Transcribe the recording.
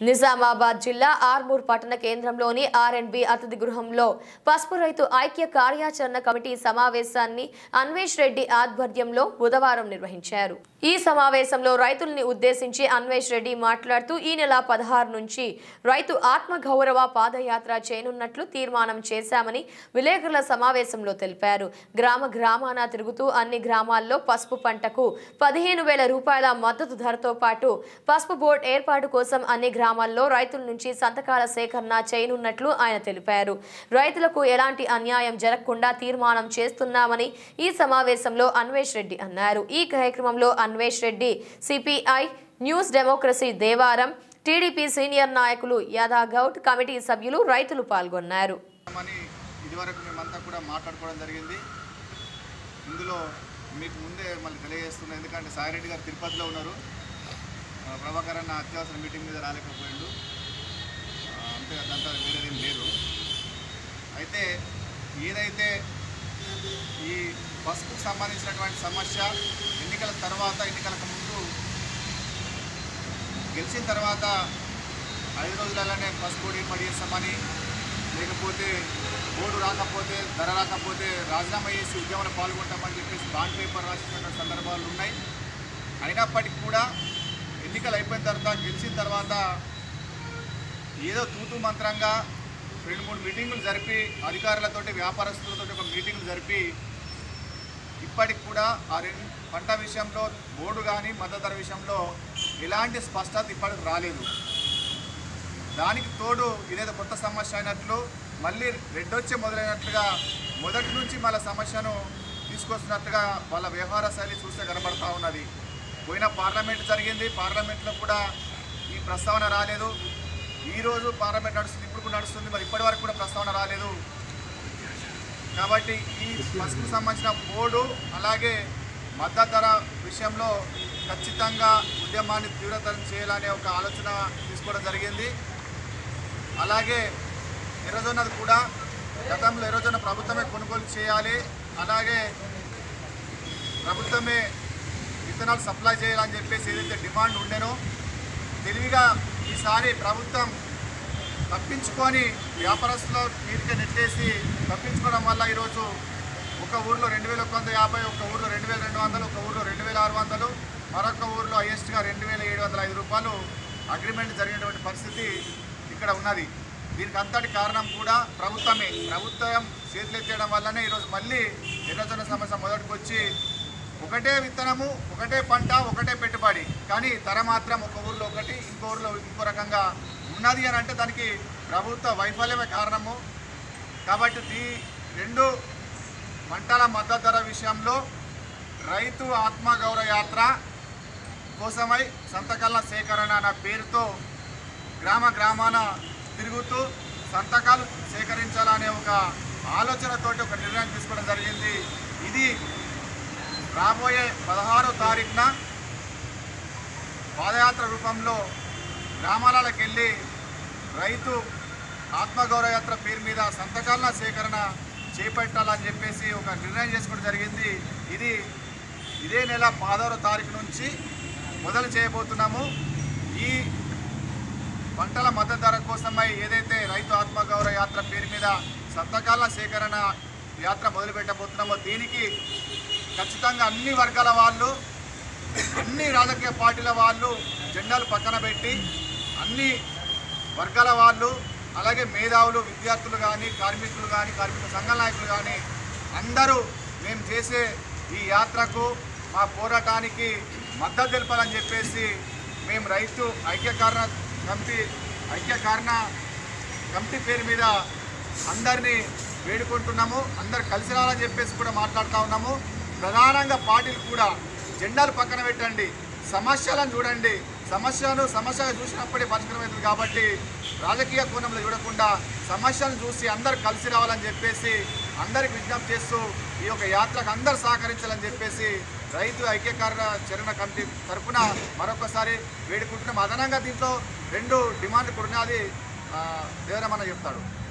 నిజామాబాద్ జిల్లా ఆర్మూర్ పట్టణ కేంద్రంలోని ఆర్ఎండ్బి అతిథి గృహంలో పసుపు రైతు ఐక్య కార్యాచరణ కమిటీ సమావేశాన్ని అన్వేష్ రెడ్డి ఆధ్వర్యంలో బుధవారం నిర్వహించారు ఈ సమావేశంలో రైతుల్ని ఉద్దేశించి అన్వేష్ రెడ్డి మాట్లాడుతూ ఈ నెల పదహారు నుంచి రైతు ఆత్మగౌరవ పాదయాత్ర చేయనున్నట్లు తీర్మానం చేశామని విలేకరుల సమావేశంలో తెలిపారు గ్రామ గ్రామాన తిరుగుతూ అన్ని గ్రామాల్లో పసుపు పంటకు పదిహేను వేల రూపాయల మద్దతు ధరతో పాటు పసుపు బోర్డు ఏర్పాటు కోసం అన్ని గ్రామాల్లో రైతుల నుంచి సంతకాల సేకరణ చేయనున్నట్లు ఆయన తెలిపారు రైతులకు ఎలాంటి అన్యాయం జరగకుండా తీర్మానం చేస్తున్నామని ఈ సమావేశంలో అన్వేష్ రెడ్డి అన్నారు ఈ కార్యక్రమంలో Anvesh Reddy CPI new democracy దేవారం టీడీపీ సీనియర్ నాయకులు యాదాగౌడ్ కమిటీ సభ్యులు రైతులు పాల్గొన్నారు అని ఇదివరకు మేమంతా కూడా మాట్లాడుకోవడం జరిగింది ఇందులో మీకు ముందే మళ్ళీ తెలియజేస్తున్నాను ఎందుకంటే సాయిరెడ్డి గారు తిరుపతిలో ఉన్నారు ఆ, ప్రభాకర్ అన్న అత్యవసర మీటింగ్ మీద రాలేకపోయిండు ఆ, అంతే అదంతా వేరేదేం లేదు అయితే ఏదైతే ఈ పసుపుకు సంబంధించినటువంటి సమస్య ఎన్నికల తర్వాత ఎన్నికలకు ముందు గెలిచిన తర్వాత ఐదు రోజులలోనే పసుపు బోర్డు ఏర్పాటు చేస్తామని లేకపోతే బోర్డు రాకపోతే ధర రాకపోతే రాజీనామా చేసి ఉద్యమంలో పాల్గొంటామని చెప్పేసి బాండ్ పేపర్ రాసినటువంటి సందర్భాలు ఉన్నాయి అయినప్పటికీ కూడా ఎన్నికలు అయిపోయిన తర్వాత గెలిచిన తర్వాత ఏదో తూతు మంత్రంగా రెండు మూడు మీటింగులు జరిపి అధికారులతోటి వ్యాపారస్తులతోటి ఒక మీటింగులు జరిపి ఇప్పటికి కూడా ఆ రెండు పంట విషయంలో బోర్డు కానీ మద్దతు ధర విషయంలో ఎలాంటి స్పష్టత ఇప్పటికి రాలేదు దానికి తోడు ఇదేదో కొత్త సమస్య అయినట్లు మళ్ళీ రెడ్డొచ్చి మొదలైనట్లుగా మొదటి నుంచి మళ్ళీ సమస్యను తీసుకొస్తున్నట్టుగా వాళ్ళ వ్యవహార శైలి చూస్తే కనబడతా ఉన్నది పోయిన పార్లమెంట్ జరిగింది పార్లమెంట్లో కూడా ఈ ప్రస్తావన రాలేదు ఈరోజు పార్లమెంట్ నడుస్తుంది ఇప్పుడు కూడా నడుస్తుంది మరి ఇప్పటి వరకు కూడా ప్రస్తావన రాలేదు కాబట్టి ఈ పసుపుకు సంబంధించిన బోర్డు అలాగే మద్దతు ధర విషయంలో ఖచ్చితంగా ఉద్యమాన్ని తీవ్రతరం చేయాలనే ఒక ఆలోచన తీసుకోవడం జరిగింది అలాగే ఎర్రజొన్నది కూడా గతంలో ఎర్రజొన్న ప్రభుత్వమే కొనుగోలు చేయాలి అలాగే ప్రభుత్వమే విత్తనాలు సప్లై చేయాలని చెప్పేసి ఏదైతే డిమాండ్ ఉండేనో తెలివిగా ఈసారి ప్రభుత్వం తప్పించుకొని వ్యాపారస్తుల మీదకి నెట్టేసి తప్పించుకోవడం వల్ల ఈరోజు ఒక ఊర్లో రెండు వేల ఒక వంద యాభై ఒక ఊర్లో రెండు వేల రెండు వందలు ఒక ఊర్లో రెండు వేల ఆరు వందలు మరొక ఊర్లో హైయెస్ట్గా రెండు వేల ఏడు వందల ఐదు రూపాయలు అగ్రిమెంట్ జరిగినటువంటి పరిస్థితి ఇక్కడ ఉన్నది దీనికి అంతటి కారణం కూడా ప్రభుత్వమే ప్రభుత్వం చేతులెత్తేయడం వల్లనే ఈరోజు మళ్ళీ ఎర్రజొన్న సమస్య మొదటికి వచ్చి ఒకటే విత్తనము ఒకటే పంట ఒకటే పెట్టుబడి కానీ ధర మాత్రం ఒక ఊర్లో ఒకటి ఇంకో ఊర్లో ఇంకో రకంగా ఉన్నది అని అంటే దానికి ప్రభుత్వ వైఫల్యమే కారణము కాబట్టి ఈ రెండు పంటల మద్దతు ధర విషయంలో రైతు ఆత్మగౌరవ యాత్ర కోసమై సంతకాల సేకరణ అన్న పేరుతో గ్రామ గ్రామాన తిరుగుతూ సంతకాలు సేకరించాలనే ఒక ఆలోచనతోటి ఒక నిర్ణయం తీసుకోవడం జరిగింది ఇది రాబోయే పదహారో తారీఖున పాదయాత్ర రూపంలో గ్రామాలకు వెళ్ళి రైతు ఆత్మగౌరవ యాత్ర పేరు మీద సంతకాల సేకరణ చేపట్టాలని చెప్పేసి ఒక నిర్ణయం చేసుకోవడం జరిగింది ఇది ఇదే నెల పదహారో తారీఖు నుంచి మొదలు చేయబోతున్నాము ఈ పంటల మద్దతు ధర కోసమై ఏదైతే రైతు ఆత్మగౌరవ యాత్ర పేరు మీద సంతకాల సేకరణ యాత్ర మొదలు పెట్టబోతున్నామో దీనికి ఖచ్చితంగా అన్ని వర్గాల వాళ్ళు అన్ని రాజకీయ పార్టీల వాళ్ళు జెండాలు పక్కన పెట్టి అన్ని వర్గాల వాళ్ళు అలాగే మేధావులు విద్యార్థులు కానీ కార్మికులు కానీ కార్మిక సంఘ నాయకులు కానీ అందరూ మేము చేసే ఈ యాత్రకు మా పోరాటానికి మద్దతు తెలపాలని చెప్పేసి మేము రైతు ఐక్యకారణ కమిటీ ఐక్యకారణ కమిటీ పేరు మీద అందరినీ వేడుకుంటున్నాము అందరు కలిసి రావాలని చెప్పేసి కూడా మాట్లాడుతూ ఉన్నాము ప్రధానంగా పార్టీలు కూడా జెండాలు పక్కన పెట్టండి సమస్యలను చూడండి సమస్యను సమస్యగా చూసినప్పుడే పరిష్కారం అవుతుంది కాబట్టి రాజకీయ కోణంలో చూడకుండా సమస్యను చూసి అందరు కలిసి రావాలని చెప్పేసి అందరికి విజ్ఞప్తి చేస్తూ ఈ యొక్క యాత్రకు అందరు సహకరించాలని చెప్పేసి రైతు ఐక్యకారణ చరణ కమిటీ తరఫున మరొకసారి వేడుకుంటున్నాం అదనంగా దీంట్లో రెండు డిమాండ్లు కూడా ఉన్నది దేవరమన్న చెప్తాడు